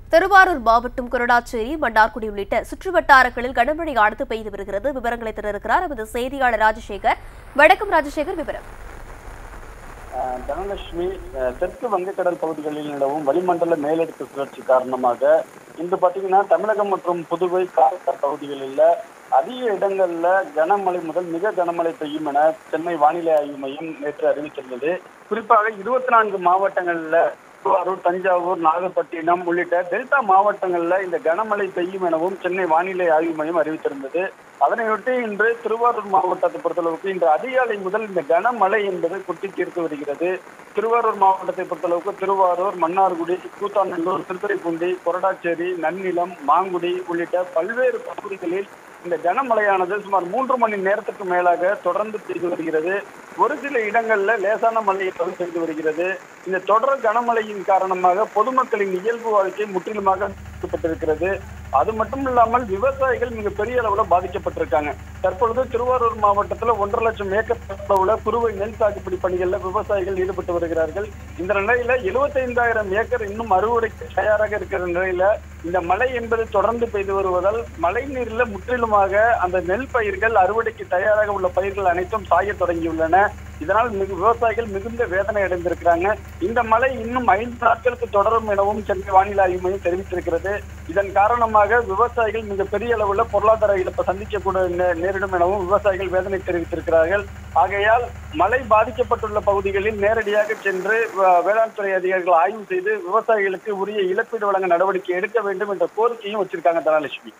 திருவாரூர் மாவட்டம் கொரடாச்சேரி மன்னார்குடி உள்ளிட்ட சுற்றுவட்டாரங்களில் கனமழை அடுத்து பெய்து வருகிறது விவரங்களை தந்திருக்கிறார் நமது செய்தியாளர் ராஜசேகர் வணக்கம் ராஜசேகர் விவரம் அஹ் தனலட்சுமி அஹ் தெற்கு வங்கக்கடல் பகுதிகளில் நிலவும் வளிமண்டல மேலடுக்கு சுழற்சி காரணமாக இன்று பாத்தீங்கன்னா தமிழகம் மற்றும் புதுவை காரைக்கால் பகுதிகளில் அதிக இடங்கள்ல கனமழை முதல் மிக கனமழை பெய்யும் என சென்னை வானிலை ஆய்வு மையம் நேற்று அறிவித்திருந்தது குறிப்பாக இருபத்தி நான்கு மாவட்டங்கள்ல திருவாரூர் தஞ்சாவூர் நாகப்பட்டினம் உள்ளிட்ட டெல்டா மாவட்டங்கள்ல இந்த கனமழை பெய்யும் எனவும் சென்னை வானிலை ஆய்வு மையம் அறிவித்திருந்தது அதனையொட்டி இன்று திருவாரூர் மாவட்டத்தை பொறுத்தளவுக்கு இன்று அதிகாலை முதல் இந்த கனமழை என்பது கொட்டி தீர்த்து வருகிறது திருவாரூர் மாவட்டத்தை பொறுத்தளவுக்கு திருவாரூர் மன்னார்குடி கூத்தாநல்லூர் திருத்துறைப்பூண்டி கொரடாச்சேரி நன்னிலம் மாங்குடி உள்ளிட்ட பல்வேறு பகுதிகளில் இந்த கனமழையானது சுமார் மூன்று மணி நேரத்துக்கு மேலாக தொடர்ந்து பெய்து வருகிறது ஒரு சில இடங்கள்ல லேசான மழையை தொடர்ந்து பெய்து வருகிறது இந்த தொடர் கனமழையின் காரணமாக பொதுமக்களின் இயல்பு வாழ்க்கை முற்றிலுமாக பாதிக்கப்பட்டிருக்கிறது அது மட்டும் இல்லாமல் விவசாயிகள் மிக பெரிய அளவுல பாதிக்கப்பட்டிருக்காங்க தற்பொழுது திருவாரூர் மாவட்டத்துல ஒன்றரை லட்சம் ஏக்கர் அளவுல குறுவை நெல் சாகுபடி பணிகள்ல விவசாயிகள் ஈடுபட்டு வருகிறார்கள் இந்த நிலையில எழுபத்தைந்தாயிரம் ஏக்கர் இன்னும் அறுவடைக்கு தயாராக இருக்கிற நிலையில இந்த மழை என்பது தொடர்ந்து பெய்து வருவதால் மழை நீர்ல முற்றிலுமாக அந்த நெல் பயிர்கள் அறுவடைக்கு தயாராக உள்ள பயிர்கள் அனைத்தும் சாய தொடங்கியுள்ளன இதனால் மிகு விவசாயிகள் மிகுந்த வேதனை அடைந்திருக்கிறாங்க இந்த மழை இன்னும் ஐந்து நாட்களுக்கு தொடரும் எனவும் சென்னை வானிலை ஆய்வு மையம் தெரிவித்திருக்கிறது இதன் காரணமாக விவசாயிகள் மிக பெரிய அளவுல பொருளாதார இழப்பை சந்திக்கக்கூட நே- நேரிடும் எனவும் விவசாயிகள் வேதனை தெரிவித்திருக்கிறார்கள் ஆகையால் மழை பாதிக்கப்பட்டுள்ள பகுதிகளில் நேரடியாக சென்று வ- வேளாண் துறை அதிகாரிகள் ஆய்வு செய்து விவசாயிகளுக்கு உரிய இழப்பீடு வழங்க நடவடிக்கை எடுக்க வேண்டும் என்ற கோரிக்கையும் வச்சிருக்காங்க தனலட்சுமி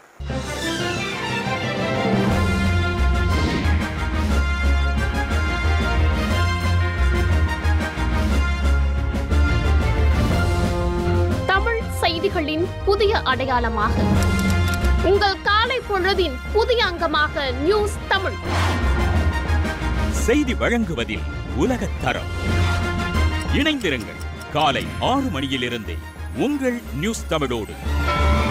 தமிழ் செய்திகளின் புதிய அடையாளமாக உங்கள் காலை பொழுதின் புதிய அங்கமாக நியூஸ் தமிழ் செய்தி வழங்குவதில் உலகத் தரம் இணைந்திருங்கள் காலை ஆறு மணியிலிருந்தே உங்கள் நியூஸ் தமிழோடு